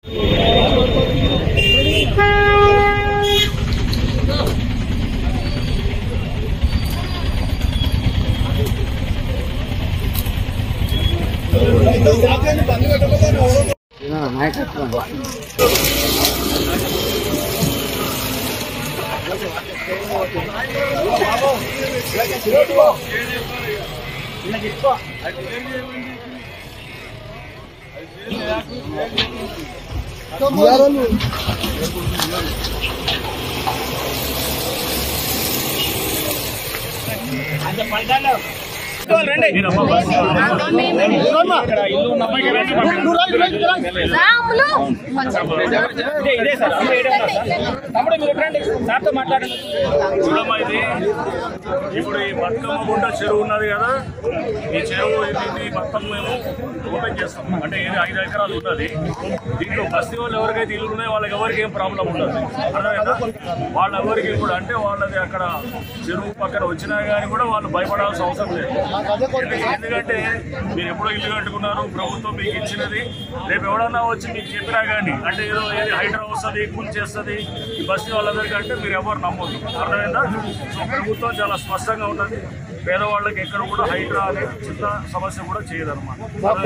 చూడమ్మా ఇది ఇప్పుడు ఈ బతుకమ్మ గుంట చెరువు ఉన్నది కదా ఈ చెరువు ఇది మొత్తం మేము ఓపెన్ చేస్తాం అంటే ఇది ఐదు ఎకరాలు ఉన్నది దీంట్లో బస్తీ వాళ్ళు ఎవరికైతే ఇల్లు ఉన్నాయో వాళ్ళకి ఎవరికి ఏం ప్రాబ్లం ఉండదు అర్థమైందా వాళ్ళ ఎవరికి కూడా అంటే వాళ్ళది అక్కడ చెరువు పక్కన వచ్చినా కానీ కూడా వాళ్ళు భయపడాల్సిన అవసరం లేదు ఎందు- ఎందుకంటే మీరు ఎప్పుడో ఇల్లు కట్టుకున్నారు ప్రభుత్వం మీకు ఇచ్చినది రేపు ఎవడన్నా వచ్చి మీకు చెప్పినా కానీ అంటే ఏదో ఏది హైడ్రా వస్తుంది కూల్ చేస్తుంది ఈ బస్తీ వాళ్ళందరికీ అంటే మీరు ఎవరు నమ్మొద్దు అర్థమైందా సో ప్రభుత్వం చాలా స్పష్టంగా ఉన్నది పేదవాళ్ళకి ఎక్కడ కూడా హైడ్రా అనే చిన్న సమస్య కూడా చేయదన్నమాట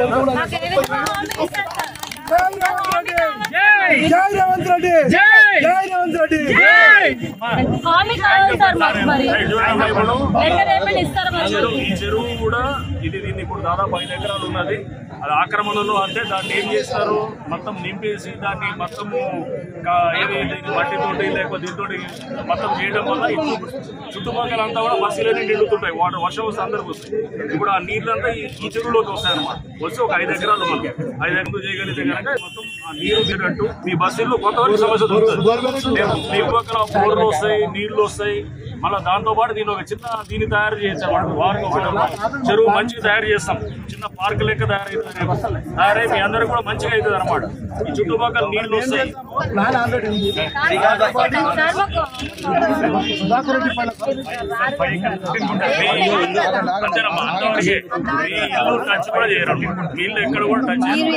జై రేవంత్ రెడ్డి జై రేవంత్ రెడ్డి హామీ కావాలి సార్ మాకు మరి చూడండి ఇప్పుడు ఎక్కడ ఏమైనా ఇస్తారా ఈ మరి చెరువు ఈ చెరువు కూడా ఇది దీన్ని ఇప్పుడు దాదాపు ఐదు ఎకరాలు ఉన్నది అది ఆక్రమణలో అంటే దాన్ని ఏం చేస్తారు మొత్తం నింపేసి దాన్ని మొత్తము కా- ఏది దీన్ని మట్టితోటి లేకపోతే దీంతోటి మొత్తం చేయడం వల్ల ఇప్పుడు చుట్టుపక్కల అంతా కూడా మసీలని నిండుతుంటాయి వాటర్ వర్షం వస్తే అందరికి వస్తాయి ఇప్పుడు ఆ నీళ్ళంతా ఈ ఈ చెరువులోకి వస్తాయి అనమాట వచ్చి ఒక ఐదు ఎకరాలు మనం ఐదు ఎకరాలు చేయగలిగితే కనుక మొత్తం ఆ నీరు తిరగట్టు మీ బస్సుల్లో కొంతవరకు సమస్య దొరుకుతుంది మీ పక్కన బోర్లు వస్తాయి నీళ్లు వస్తాయి మళ్ళీ దాంతో పాటు దీని ఒక చిన్న దీన్ని తయారు చేయొచ్చు అన్నమాట వారికి ఒకటి అన్నమాట. చెరువు మంచిగా తయారు చేస్తాం చిన్న పార్క్ లెక్క తయారైతుంది తయారై మీ అందరికి కూడా మంచిగా అవుతుంది అనమాట ఈ చుట్టుపక్కల నీళ్లు వస్తాయి సార్ మాకు అంతేనమ్మా అంతవరకే మీ ఇల్లు టచ్ కూడా చేయరు నీళ్ళు ఎక్కడ కూడా టచ్ చేయరు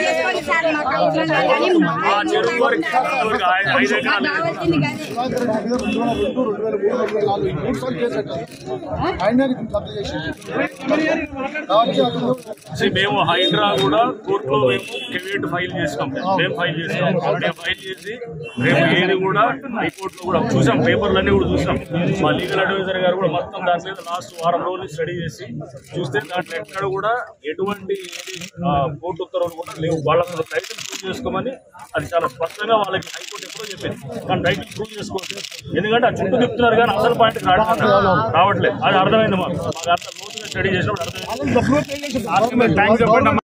ఆ చెరువు వరకు వరకు ఐదు ఐదు ఎకరాలు See, మేము హైడ్రా కూడా కోర్టులో మేము కెవియట్ ఫైల్ చేసినాం మేము ఫైల్ చేసినాం మేము ఫైల్ చేసి రేపు ఏది కూడా హైకోర్టులో కూడా చూసాం పేపర్లన్నీ కూడా చూసాం మా లీగల్ అడ్వైజర్ గారు కూడా మొత్తం దాని మీద లాస్ట్ వారం రోజులు స్టడీ చేసి చూస్తే దాంట్లో ఎక్కడ కూడా ఎటువంటి ఏది, ఆ, కోర్టు ఉత్తర్వులు కూడా లేవు వాళ్ళకు రైతులు ప్రూవ్ చేసుకోమని అది చాలా స్పష్టంగా వాళ్ళకి హైకోర్టు ఎప్పుడో చెప్పింది కానీ రైతులు ప్రూవ్ చేసుకోవచ్చు ఎందుకంటే ఆ చుట్టూ చెప్తున్నారు కానీ అసలు పాయింట్ రావట్లేదు అది అర్థమైంది మాకు మాకు అంత లోతుగా స్టడీ చేసినప్పుడు అర్థమైంది థ్యాంక్స్ చెప్పండి